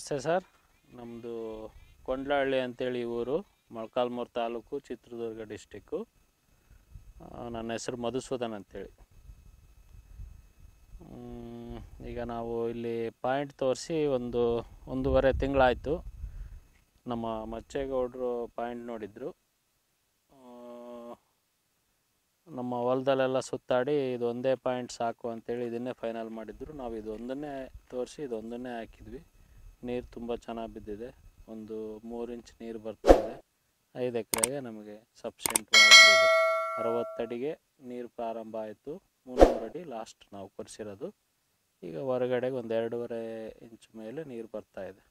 ನಮಸ್ತೆ ಸರ್ ನಮ್ಮದು ಕೊಂಡ್ಲಹಳ್ಳಿ ಅಂತೇಳಿ ಊರು ಮೊಳಕಾಲ್ಮೂರು ತಾಲೂಕು ಚಿತ್ರದುರ್ಗ ಡಿಸ್ಟಿಕ್ಕು ಆ, ನನ್ನ ಹೆಸರು ಮಧುಸೂದನ್ ಅಂತೇಳಿ ಮ್, ಈಗ ನಾವು ಇಲ್ಲಿ ಪಾಯಿಂಟ್ ತೋರಿಸಿ ಒಂದು ಒಂದೂವರೆ ತಿಂಗಳಾಯಿತು ನಮ್ಮ ಮಚ್ಚೇಗೌಡರು ಪಾಯಿಂಟ್ ನೋಡಿದರು ನಮ್ಮ ಹೊಲದಲ್ಲೆಲ್ಲ ಸುತ್ತಾಡಿ ಇದು ಒಂದೇ ಪಾಯಿಂಟ್ ಸಾಕು ಅಂತೇಳಿ ಇದನ್ನೇ ಫೈನಲ್ ಮಾಡಿದ್ರು ನಾವು ಇದೊಂದನ್ನೇ ತೋರಿಸಿ ಇದೊಂದನ್ನೇ ಹಾಕಿದ್ವಿ ನೀರು ತುಂಬ ಚೆನ್ನಾಗಿ ಬಿದ್ದಿದೆ ಒಂದು ಮೂರು ಇಂಚ್ ನೀರು ಬರ್ತಾ ಇದೆ ಐದು ಎಕರೆಗೆ ನಮಗೆ ಸಫಿಷಿಯೆಂಟ್ ವಾಟರ್ ಇದೆ ಅರವತ್ತಡಿಗೆ ನೀರು ಪ್ರಾರಂಭ ಆಯಿತು ಮುನ್ನೂರು ಅಡಿ ಲಾಸ್ಟ್ ನಾವು ಕೊರೆಸಿರೋದು ಈಗ ಹೊರಗಡೆಗೆ ಒಂದು ಎರಡೂವರೆ ಇಂಚ್ ಮೇಲೆ ನೀರು ಬರ್ತಾ ಇದೆ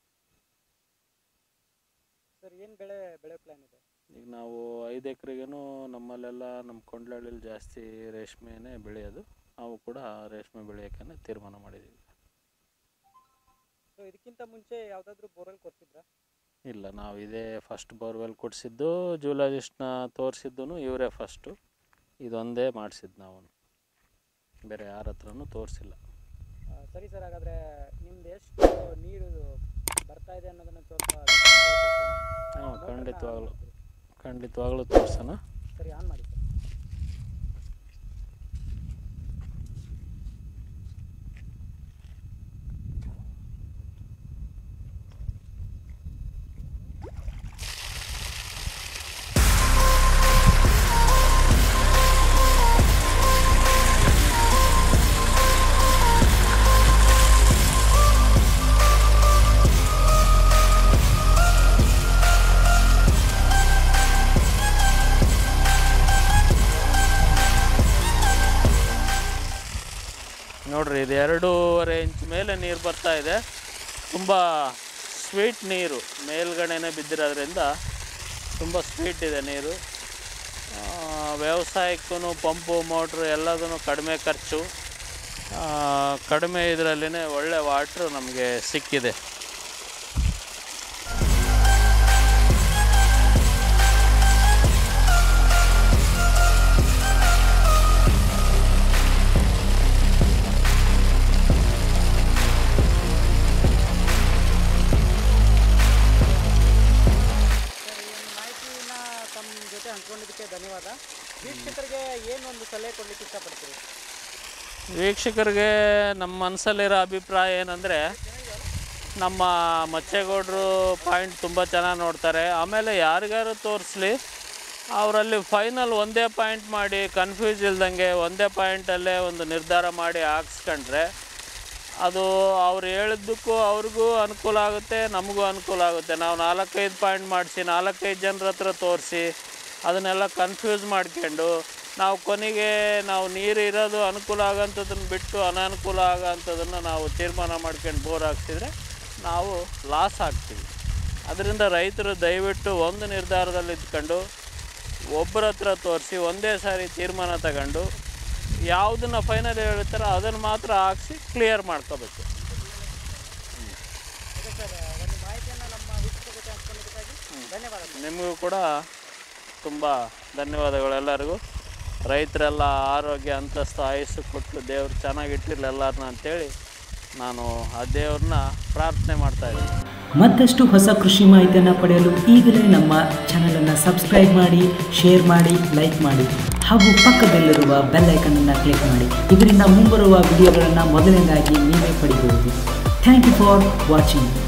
ಸರ್ ಏನು ಬೆಳೆ ಬೆಳೆ ಪ್ಲಾನ್ ಇದೆ ಈಗ ನಾವು ಐದು ಎಕರೆಗೂ ನಮ್ಮಲ್ಲೆಲ್ಲ ನಮ್ಮ ಕೊಂಡ್ಲಹಳ್ಳಿಲಿ ಜಾಸ್ತಿ ರೇಷ್ಮೆನೇ ಬೆಳೆಯೋದು ನಾವು ಕೂಡ ರೇಷ್ಮೆ ಬೆಳೆಯೋಕ್ಕೆ ತೀರ್ಮಾನ ಮಾಡಿದ್ದೀವಿ ಸೊ ಇದಕ್ಕಿಂತ ಮುಂಚೆ ಯಾವುದಾದ್ರೂ ಬೋರ್ವೆಲ್ ಕೊಡ್ತಿದ್ರಾ ಇಲ್ಲ ನಾವು ಇದೇ ಫಸ್ಟ್ ಬೋರ್ವೆಲ್ ಕೊಡಿಸಿದ್ದು ಜೂಲಾಜಿಸ್ಟ್ನ ತೋರಿಸಿದ್ದು ಇವರೇ ಫಸ್ಟು ಇದೊಂದೇ ಮಾಡಿಸಿದ್ದು ನಾವು ಬೇರೆ ಯಾರ ಹತ್ರನೂ ತೋರಿಸಿಲ್ಲ ಆ, ಸರಿ ಸರ್ ಹಾಗಾದರೆ ನಿಮ್ದು ಎಷ್ಟು ನೀರು ಬರ್ತಾ ಇದೆ ಅನ್ನೋದನ್ನ ಸ್ವಲ್ಪ ವಿಸ್ತಾರವಾಗಿ ತೋರ್ಸೋಣ? ಹಾಂ ಮೋಟರ್ನ ಆನ್ ಖಂಡಿತವಾಗ್ಲೂ ಮಾಡ್ತೀರಿ. ಖಂಡಿತವಾಗ್ಲೂ ತೋರಿಸೋಣ ಸರಿ ಆನ್ ಮಾಡಿ ಸರ್ ನೋಡ್ರಿ ಇದು ಎರಡೂವರೆ ಇಂಚ್ ಮೇಲೆ ನೀರು ಬರ್ತಾ ಇದೆ ತುಂಬ ಸ್ವೀಟ್ ನೀರು ಮೇಲ್ಗಡೆನೇ ಬಿದ್ದಿರೋದ್ರಿಂದ ತುಂಬ ಸ್ವೀಟ್ ಇದೆ ನೀರು ವ್ಯವಸಾಯಕ್ಕೂ ಪಂಪು ಮೋಟ್ರು ಎಲ್ಲದೂ ಕಡಿಮೆ ಖರ್ಚು ಆ, ಕಡಿಮೆ ಇದರಲ್ಲಿನೇ ಒಳ್ಳೆ ವಾಟ್ರು ನಮಗೆ ಸಿಕ್ಕಿದೆ ಸರ್ ಈ ಮಾಹಿತಿನ ತಮ್ಮ ಜೊತೆ ಹಂಚ್ಕೊಂಡಿದ್ದಕ್ಕೆ ಧನ್ಯವಾದ ವೀಕ್ಷಕರಿಗೆ ಏನು ಒಂದು ಸಲಹೆ ಕೊಡ್ಲಿಕ್ಕೆ ಇಷ್ಟಪಡ್ತೀರಿ ವೀಕ್ಷಕರಿಗೆ ನಮ್ಮ ಮನಸ್ಸಲ್ಲಿರೋ ಅಭಿಪ್ರಾಯ ಏನಂದರೆ ನಮ್ಮ ಮಚ್ಚೇಗೌಡರು ಪಾಯಿಂಟ್ ತುಂಬ ಚೆನ್ನಾಗಿ ನೋಡ್ತಾರೆ ಆಮೇಲೆ ಯಾರಿಗಾರು ತೋರಿಸ್ಲಿ ಅವರಲ್ಲಿ ಫೈನಲ್ ಒಂದೇ ಪಾಯಿಂಟ್ ಮಾಡಿ ಕನ್ಫ್ಯೂಸ್ ಇಲ್ದಂಗೆ ಒಂದೇ ಪಾಯಿಂಟಲ್ಲೇ ಒಂದು ನಿರ್ಧಾರ ಮಾಡಿ ಹಾಕ್ಸ್ಕೊಂಡ್ರೆ ಅದು ಅವ್ರು ಹೇಳಿದ್ದಕ್ಕೂ ಅವ್ರಿಗೂ ಅನುಕೂಲ ಆಗುತ್ತೆ ನಮಗೂ ಅನುಕೂಲ ಆಗುತ್ತೆ ನಾವು ನಾಲ್ಕೈದು ಪಾಯಿಂಟ್ ಮಾಡಿಸಿ ನಾಲ್ಕೈದು ಜನರ ಹತ್ರ ತೋರಿಸಿ ಅದನ್ನೆಲ್ಲ ಕನ್ಫ್ಯೂಸ್ ಮಾಡ್ಕೊಂಡು ನಾವು ಕೊನೆಗೆ ನಾವು ನೀರು ಇರೋದು ಅನುಕೂಲ ಆಗೋಂಥದ್ದನ್ನು ಬಿಟ್ಟು ಅನಾನುಕೂಲ ಆಗೋಂಥದ್ದನ್ನು ನಾವು ತೀರ್ಮಾನ ಮಾಡ್ಕೊಂಡು ಬೋರ್ ಹಾಕ್ಸಿದ್ರೆ ನಾವು ಲಾಸ್ ಆಗ್ತೀವಿ ಅದರಿಂದ ರೈತರು ದಯವಿಟ್ಟು ಒಂದು ನಿರ್ಧಾರದಲ್ಲಿ ಇದ್ಕೊಂಡು ಒಬ್ಬರ ಹತ್ರ ತೋರಿಸಿ ಒಂದೇ ಸಾರಿ ತೀರ್ಮಾನ ತಗೊಂಡು ಯಾವುದನ್ನು ಫೈನಲ್ ಹೇಳ್ತಾರೋ ಅದನ್ನು ಮಾತ್ರ ಹಾಕ್ಸಿ ಕ್ಲಿಯರ್ ಮಾಡ್ಕೋಬೇಕು ಓಕೆ ಸರ್ ಒಂದು ಮಾಹಿತಿಯನ್ನು ನಮ್ಮ ವೀಕ್ಷಕರ ಜೊತೆ ಹಂಚ್ಕೊಂಡಿದ್ದಕ್ಕಾಗಿ ಧನ್ಯವಾದ ಸರ್ ನಿಮಗೂ ಕೂಡ ತುಂಬ ಧನ್ಯವಾದಗಳು ಎಲ್ಲರಿಗೂ ರೈತರೆಲ್ಲ ಆರೋಗ್ಯ ಅಂತಸ್ತು ಆಯುಸ್ಸು ಕೊಟ್ಟು ದೇವ್ರು ಚೆನ್ನಾಗಿಟ್ಟಿರಲಿ ಎಲ್ಲರನ್ನ ಅಂತೇಳಿ ನಾನು ಆ ದೇವ್ರನ್ನ ಪ್ರಾರ್ಥನೆ ಮಾಡ್ತಾ ಇದ್ದೀನಿ ಮತ್ತಷ್ಟು ಹೊಸ ಕೃಷಿ ಮಾಹಿತಿಯನ್ನು ಪಡೆಯಲು ಈಗಲೇ ನಮ್ಮ ಚಾನಲನ್ನು ಸಬ್ಸ್ಕ್ರೈಬ್ ಮಾಡಿ ಶೇರ್ ಮಾಡಿ ಲೈಕ್ ಮಾಡಿ ಹಾಗೂ ಪಕ್ಕದಲ್ಲಿರುವ ಬೆಲ್ ಐಕನನ್ನು ಕ್ಲಿಕ್ ಮಾಡಿ ಇದರಿಂದ ಮುಂಬರುವ ವಿಡಿಯೋಗಳನ್ನು ಮೊದಲನೇದಾಗಿ ನೀವೇ ಪಡೆಯಬಹುದು ಥ್ಯಾಂಕ್ ಯು ಫಾರ್ ವಾಚಿಂಗ್